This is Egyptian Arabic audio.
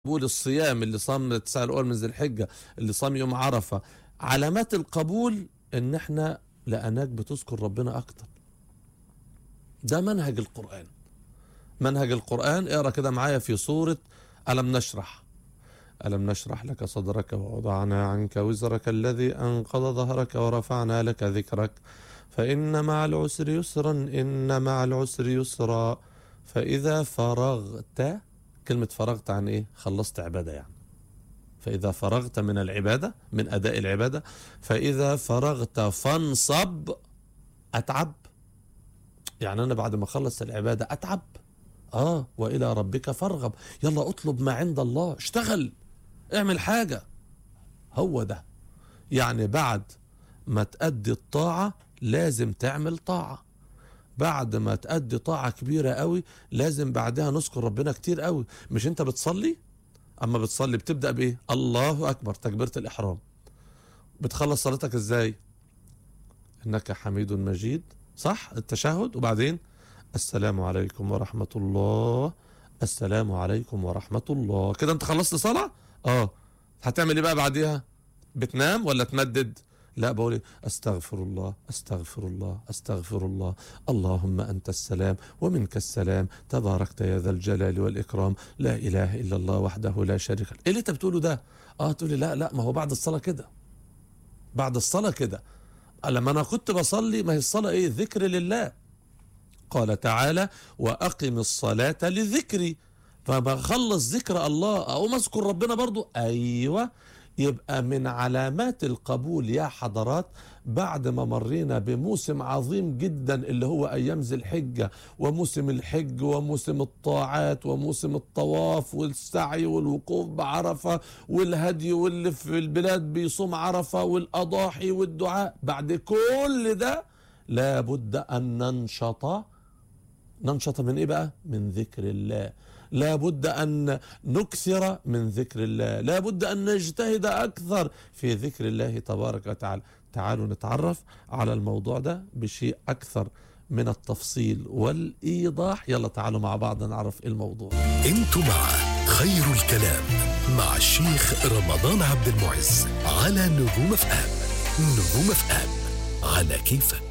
قبول الصيام اللي صام التسعة الأول من ذي الحجة اللي صام يوم عرفة علامات القبول إن إحنا لقناك بتذكر ربنا أكتر ده منهج القرآن منهج القرآن اقرا كده معايا في سورة ألم نشرح ألم نشرح لك صدرك ووضعنا عنك وزرك الذي أنقض ظهرك ورفعنا لك ذكرك فإن مع العسر يسرا إن مع العسر يسرا فإذا فرغت كلمة فرغت عن إيه؟ خلصت عبادة يعني فإذا فرغت من العبادة من أداء العبادة فإذا فرغت فانصب أتعب يعني أنا بعد ما أخلص العبادة أتعب آه وإلى ربك فارغب يلا اطلب ما عند الله اشتغل اعمل حاجة هو ده يعني بعد ما تأدي الطاعة لازم تعمل طاعة بعد ما تأدي طاعة كبيرة قوي لازم بعدها نذكر ربنا كتير قوي مش انت بتصلي اما بتصلي بتبدأ بايه الله اكبر تكبيرة الاحرام بتخلص صلاتك ازاي انك حميد مجيد صح التشهد وبعدين السلام عليكم ورحمة الله السلام عليكم ورحمة الله كده انت خلصت صلاة اه هتعمل ايه بقى بعديها بتنام ولا تمدد لا بقول إيه؟ استغفر الله استغفر الله استغفر الله اللهم انت السلام ومنك السلام تباركت يا ذا الجلال والاكرام لا اله الا الله وحده لا شريك له ايه اللي انت بتقوله ده اه تقولي لا لا ما هو بعد الصلاه كده بعد الصلاه كده لما انا كنت بصلي ما هي الصلاه ايه ذكر لله قال تعالى واقم الصلاه لذكري فبخلص ذكر الله اقوم اذكر ربنا برضو ايوه يبقى من علامات القبول يا حضرات بعد ما مرينا بموسم عظيم جدا اللي هو ايام ذي الحجه وموسم الحج وموسم الطاعات وموسم الطواف والسعي والوقوف بعرفه والهدي واللي في البلاد بيصوم عرفه والاضاحي والدعاء بعد كل ده لابد ان ننشط ننشط من ايه بقى من ذكر الله لا بد أن نكثر من ذكر الله لا بد أن نجتهد أكثر في ذكر الله تبارك وتعالى تعالوا نتعرف على الموضوع ده بشيء أكثر من التفصيل والإيضاح يلا تعالوا مع بعض نعرف الموضوع انتوا مع خير الكلام مع الشيخ رمضان عبد المعز على نجوم اف ام نجوم اف ام على كيفك